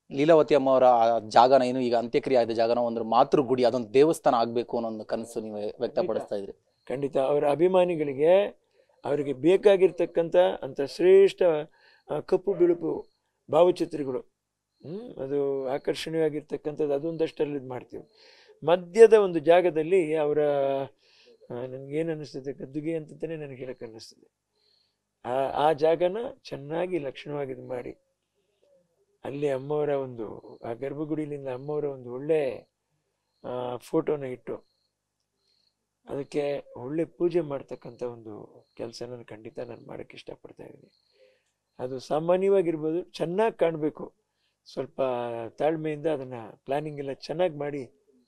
ಲೀಲಾವತಿ ಅಮ್ಮ ಅವರ ಆ ಜಾಗನ ಏನು ಈಗ ಅಂತ್ಯಕ್ರಿಯೆ ಆದ ಜಾಗನ ಒಂದು ಮಾತೃ ಗುಡಿ ಅದೊಂದು ದೇವಸ್ಥಾನ ಆಗಬೇಕು ಅನ್ನೋ ಒಂದು ಕನಸು ನೀವು ವ್ಯಕ್ತಪಡಿಸ್ತಾ ಇದ್ರಿ ಖಂಡಿತ ಅವರ ಅಭಿಮಾನಿಗಳಿಗೆ ಅವರಿಗೆ ಬೇಕಾಗಿರ್ತಕ್ಕಂಥ ಅಂಥ ಶ್ರೇಷ್ಠ ಆ, ಕಪ್ಪು ಬಿಳುಪು ಭಾವಚಿತ್ರಗಳು ಹ್ಮ್, ಅದು ಆಕರ್ಷಣೀಯವಾಗಿರ್ತಕ್ಕಂಥದ್ದು ಅದೊಂದಷ್ಟರಲ್ಲಿ ಇದು ಮಾಡ್ತೀವಿ ಮಧ್ಯದ ಒಂದು ಜಾಗದಲ್ಲಿ ಅವರ ನನಗೇನು ಅನ್ನಿಸ್ತದೆ ಗದ್ದುಗೆ ಅಂತಲೇ ನನಗೆ ಹೇಳಕ್ಕೆ ಅನ್ನಿಸ್ತದೆ ಆ ಆ ಜಾಗನ ಚೆನ್ನಾಗಿ ಲಕ್ಷಣವಾಗಿ ಇದು ಮಾಡಿ ಅಲ್ಲಿ ಅಮ್ಮವರ ಒಂದು ಆ ಗರ್ಭಗುಡಿಲಿಂದ ಅಮ್ಮವರ ಒಂದು ಒಳ್ಳೆ ಫೋಟೋನ ಇಟ್ಟು ಅದಕ್ಕೆ ಒಳ್ಳೆ ಪೂಜೆ ಮಾಡ್ತಕ್ಕಂಥ ಒಂದು ಕೆಲಸ ನಾನು ಖಂಡಿತ ನಾನು ಮಾಡೋಕ್ಕೆ ಇಷ್ಟಪಡ್ತಾ ಇದ್ದೀನಿ ಅದು ಸಾಮಾನ್ಯವಾಗಿರ್ಬೋದು ಚೆನ್ನಾಗಿ ಕಾಣಬೇಕು ಸ್ವಲ್ಪ ತಾಳ್ಮೆಯಿಂದ ಅದನ್ನು ಪ್ಲಾನಿಂಗ್ ಎಲ್ಲ ಚೆನ್ನಾಗಿ ಮಾಡಿ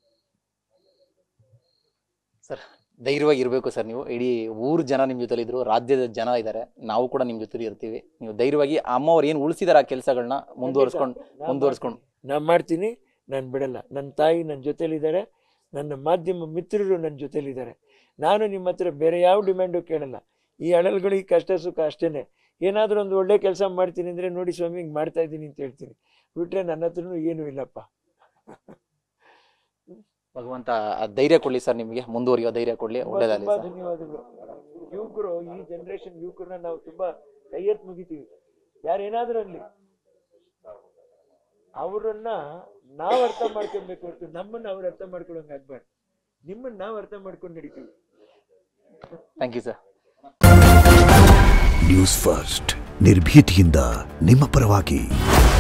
ಸರ್ ಧೈರ್ಯವಾಗಿ ಇರಬೇಕು ಸರ್ ನೀವು ಇಡೀ ಊರು ಜನ ನಿಮ್ಮ ಜೊತೆಲಿ ಇದ್ರು ರಾಜ್ಯದ ಜನ ಇದ್ದಾರೆ ನಾವು ಕೂಡ ನಿಮ್ಮ ಜೊತೆ ಇರ್ತೀವಿ ನೀವು ಧೈರ್ಯವಾಗಿ ಅಮ್ಮ ಅವ್ರು ಏನು ಉಳಿಸಿದಾರೆ ಆ ಕೆಲಸಗಳನ್ನ ಮುಂದುವರ್ಸ್ಕೊಂಡು ಮುಂದುವರ್ಸ್ಕೊಂಡು ನಾನು ಮಾಡ್ತೀನಿ ನಾನು ಬಿಡಲ್ಲ ನನ್ನ ತಾಯಿ ನನ್ನ ಜೊತೆಲಿದ್ದಾರೆ ನನ್ನ ಮಾಧ್ಯಮ ಮಿತ್ರರು ನನ್ನ ಜೊತೆಲಿದ್ದಾರೆ ನಾನು ನಿಮ್ಮ ಹತ್ರ ಬೇರೆ ಯಾವ ಡಿಮ್ಯಾಂಡು ಕೇಳಲ್ಲ ಈ ಅಳಲ್ಗಳು ಈ ಕಷ್ಟ ಸುಖ ಅಷ್ಟೇ ಏನಾದರೂ ಒಂದು ಒಳ್ಳೆ ಕೆಲಸ ಮಾಡ್ತೀನಿ ಅಂದರೆ ನೋಡಿ ಸ್ವಾಮಿ ಹಿಂಗೆ ಮಾಡ್ತಾ ಇದ್ದೀನಿ ಅಂತ ಹೇಳ್ತೀನಿ ಬಿಟ್ರೆ ನನ್ನ ಹತ್ರನೂ ಏನೂ ಇಲ್ಲಪ್ಪ ಭಗವಂತ ಆ ಧೈರ್ಯ ಕೊಡ್ಲಿ ಸರ್ ನಿಮಗೆ ಮುಂದುವರಿಯೋ ಧೈರ್ಯ ಕೊಡ್ಲಿ ಒಳ್ಳೇದಾಗಲಿ ತುಂಬಾ ಸರ್ ಧನ್ಯವಾದಗಳು ಯುವಕರು ಈ ಜನರೇಷನ್ ಯುವಕರನ್ನ ನಾವು ತುಂಬಾ ಕೈ ಎತ್ತಿ ಮುಗಿತೀವಿ ಯಾರೇನಾದ್ರೂ ಅಲ್ಲಿ ಅವರನ್ನ ನಾವು ಅರ್ಥ ಮಾಡ್ಕೊಬೇಕು ಹೊರತು ನಮ್ಮನ್ನ ಅವ್ರು ಅರ್ಥ ಮಾಡ್ಕೊಳಂಗ್ ಆಗ್ಬಾರ್ದು ನಿಮ್ಮನ್ನ ನಾವು ಅರ್ಥ ಮಾಡ್ಕೊಂಡು ನಡಿತೀವಿ thank you sir news first ನಿರ್ಭೀತಿಯಿಂದ ನಿಮ್ಮ ಪರವಾಗಿ